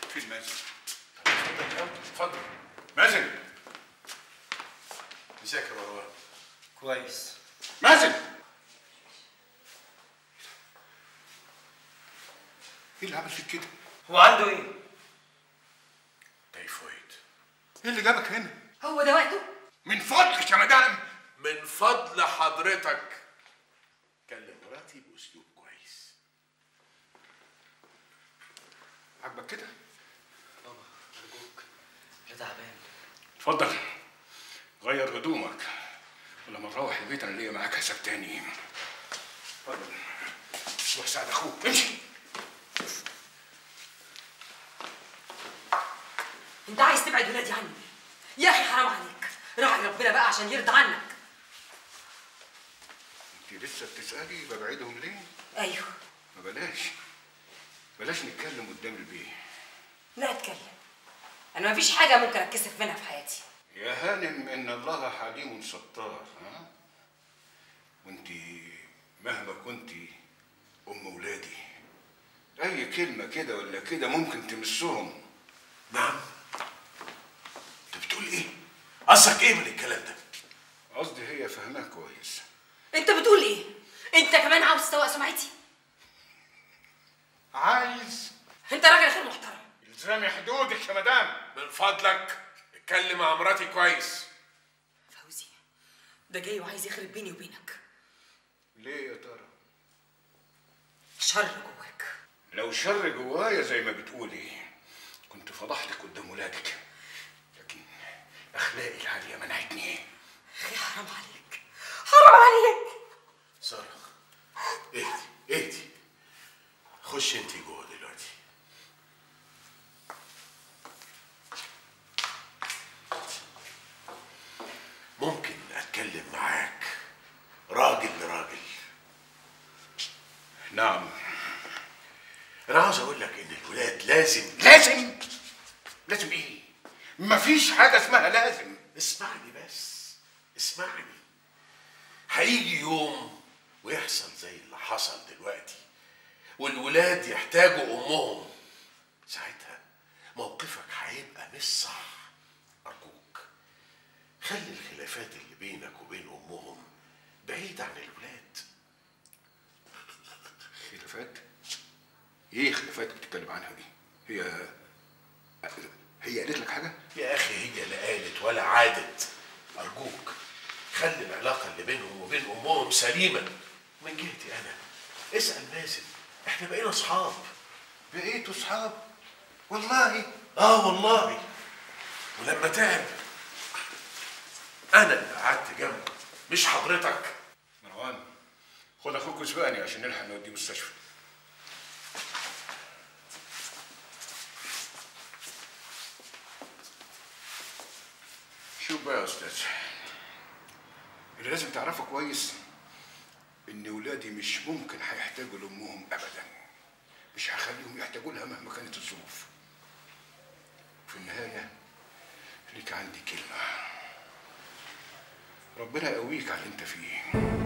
فين مازن؟ اتفضل مازن ازيك يا مروان كويس مازن ايه اللي عمل فيك كده؟ هو عنده ايه؟ تيفويد ايه اللي جابك هنا؟ هو ده وقته من فضلك يا مدام من فضل حضرتك كلم مراتي باسلوب كويس عاجبك كده؟ بابا ارجوك انا تعبان اتفضل غير هدومك ولما نروح البيت انا ليا معاك حساب تاني اتفضل روح ساعد اخوك امشي انت عايز تبعد ولادي عني يا اخي حرام عليك راعي ربنا بقى عشان يرضى عنك انت لسه بتسالي ببعدهم ليه؟ ايوه ما بلاش بلاش نتكلم قدام البيه لا اتكلم انا مفيش حاجه ممكن اتكسف منها في حياتي يا هانم ان الله حليم ستار ها وانت مهما كنت ام ولادي اي كلمه كده ولا كده ممكن تمسهم نعم انت بتقول ايه قصدك ايه من الكلام ده قصدي هي فاهماه كويس انت بتقول ايه انت كمان عاوز تسوق سمعتي عايز انت راجل غير محترم الزامي حدودك يا مدام من فضلك اتكلم مع مراتي كويس فوزي ده جاي وعايز يخرب بيني وبينك ليه يا ترى شر جواك لو شر جوايا زي ما بتقولي كنت فضحتك قدام ولادك لكن اخلاقي العاليه منعتني اخي حرام عليك حرام عليك سارة اهدي اهدي خش انت جوه دلوقتي ممكن اتكلم معاك راجل لراجل نعم انا عاوز اقول لك ان الولاد لازم لازم لازم ايه مفيش حاجه اسمها لازم اسمعني بس اسمعني هيجي يوم ويحصل زي اللي حصل دلوقتي والولاد يحتاجوا امهم ساعتها موقفك هيبقى مش صح ارجوك خلي الخلافات اللي بينك وبين امهم بعيد عن الولاد خلافات ايه خلافات بتتكلم عنها دي هي هي قالت لك حاجه يا اخي هي لا قالت ولا عادت ارجوك خلي العلاقه اللي بينهم وبين امهم سليمه من جهتي انا اسال مازن احنا بقينا اصحاب بقيتوا صحاب والله اه والله ولما تعب انا اللي قعدت جنبه مش حضرتك مروان خد اخوك وسبقني عشان نلحق نوديه مستشفى شوف بقى يا استاذ اللي لازم تعرفه كويس ان ولادي مش ممكن هيحتاجوا لامهم ابدا مش هخليهم يحتاجوا لها مهما كانت الظروف في النهايه ليك عندي كلمه ربنا يقويك على اللي انت فيه